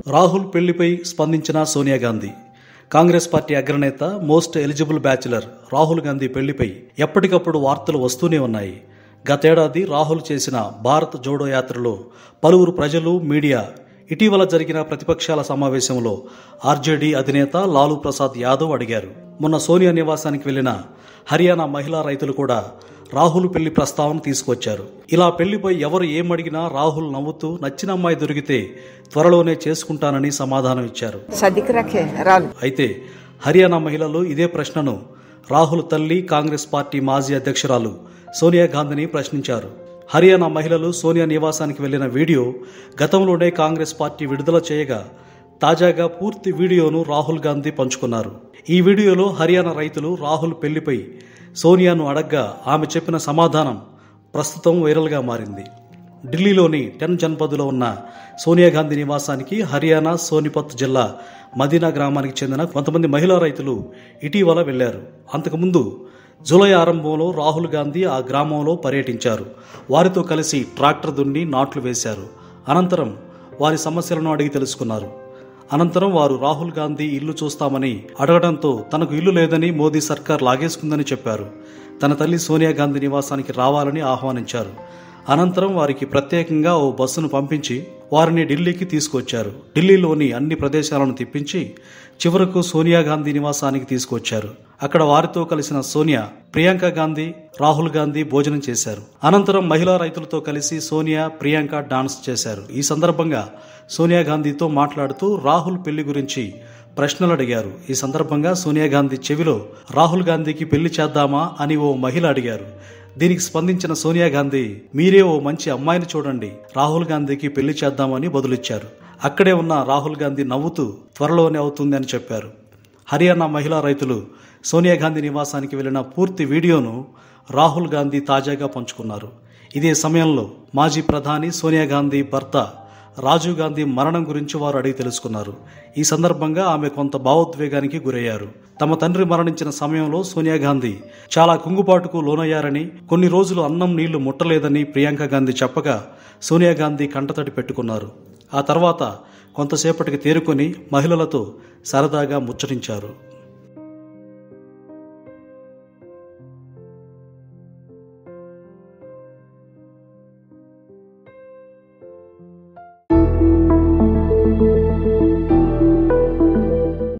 రాహుల్ పెళ్లిపై స్పందించిన సోనియా గాంధీ కాంగ్రెస్ పార్టీ అగ్రనేత most eligible bachelor Rahul Gandhi పెళ్లిపై ఎప్పటికప్పుడు వార్తలు వస్తూనే ఉన్నాయి గతేడాది రాహుల్ చేసిన భారత్ జోడో యాత్రలో పలువురు ప్రజలు మీడియా ఇటీవల జరిగిన ప్రతిపక్షాల సమావేశంలో ఆర్జేడీ అధినేత లాలూ ప్రసాద్ యాదవ్ అడిగారు మొన్న సోనియా నివాసానికి వెళ్లిన హర్యానా మహిళా రైతులు కూడా రాహుల్ పెళ్లి ప్రస్తావన తీసుకొచ్చారు ఇలా పెళ్లిపై ఎవరు ఏమడిగినా రాహుల్ నవ్వుతూ నచ్చిన అమ్మాయి దొరికితే త్వరలోనే చేసుకుంటానని సమాధానం ఇచ్చారు सदिक रखे राहुल అయితే హర్యానా మహిళలు ఇదే ప్రశ్నను రాహుల్ తల్లి కాంగ్రెస్ పార్టీ మాజీ అధ్యక్షురాలు సోనియా గాంధీని ప్రశ్నించారు హర్యానా మహిళలు సోనియా నివాసానికి వెళ్లిన వీడియో గతంలోనే కాంగ్రెస్ పార్టీ విడుదల చేయగా తాజాగా పూర్తి వీడియోను రాహుల్ గాంధీ పంచుకున్నారు ఈ వీడియోలో హర్యానా రైతులు రాహుల్ పెళ్లిపై సోనియాను అడగ్గా ఆమె చెప్పిన సమాధానం ప్రస్తుతం వైరల్గా మారింది ఢిల్లీలోని టెన్ జన్పదులో ఉన్న సోనియా గాంధీ నివాసానికి హర్యానా సోనిపత్ జిల్లా మదీనా గ్రామానికి చెందిన కొంతమంది మహిళా రైతులు ఇటీవల వెళ్లారు అంతకుముందు జూలై ఆరంభంలో రాహుల్ గాంధీ ఆ గ్రామంలో పర్యటించారు వారితో కలిసి ట్రాక్టర్ దున్ని నాట్లు వేశారు అనంతరం వారి సమస్యలను అడిగి తెలుసుకున్నారు అనంతరం వారు రాహుల్ గాంధీ ఇల్లు చూస్తామని అడగడంతో తనకు ఇల్లు లేదని మోదీ సర్కార్ లాగేసుకుందని చెప్పారు తన తల్లి సోనియా గాంధీ నివాసానికి రావాలని ఆహ్వానించారు అనంతరం వారికి ప్రత్యేకంగా ఓ బస్సును పంపించి వారిని ఢిల్లీకి తీసుకొచ్చారు ఢిల్లీలోని అన్ని ప్రదేశాలను తిప్పించి చివరకు సోనియా గాంధీ నివాసానికి తీసుకొచ్చారు అక్కడ వారితో కలిసిన సోనియా ప్రియాంక గాంధీ రాహుల్ గాంధీ భోజనం చేశారు అనంతరం మహిళా రైతులతో కలిసి సోనియా ప్రియాంక డాన్స్ చేశారు ఈ సందర్భంగా సోనియా గాంధీతో మాట్లాడుతూ రాహుల్ పెళ్లి గురించి ప్రశ్నలు అడిగారు ఈ సందర్భంగా సోనియా గాంధీ చెవిలో రాహుల్ గాంధీకి పెళ్లి చేద్దామా అని ఓ మహిళ అడిగారు దీనికి స్పందించిన సోనియా గాంధీ మీరే ఓ మంచి అమ్మాయిని చూడండి రాహుల్ గాంధీకి పెళ్లి చేద్దామని బదులిచ్చారు అక్కడే ఉన్న రాహుల్ గాంధీ నవ్వుతూ త్వరలోనే అవుతుంది అని చెప్పారు హర్యానా మహిళా రైతులు సోనియా గాంధీ నివాసానికి వెళ్లిన పూర్తి వీడియోను రాహుల్ గాంధీ తాజాగా పంచుకున్నారు ఇదే సమయంలో మాజీ ప్రధాని సోనియా గాంధీ భర్త రాజీవ్ గాంధీ మరణం గురించి వారు అడిగి తెలుసుకున్నారు ఈ సందర్భంగా ఆమె కొంత భావోద్వేగానికి గురయ్యారు తమ తండ్రి మరణించిన సమయంలో సోనియా గాంధీ చాలా కుంగుబాటుకు లోనయ్యారని కొన్ని రోజులు అన్నం నీళ్లు ముట్టలేదని ప్రియాంక గాంధీ చెప్పగా సోనియా గాంధీ కంటతడి పెట్టుకున్నారు ఆ తర్వాత కొంతసేపటికి తేరుకొని మహిళలతో సరదాగా ముచ్చటించారు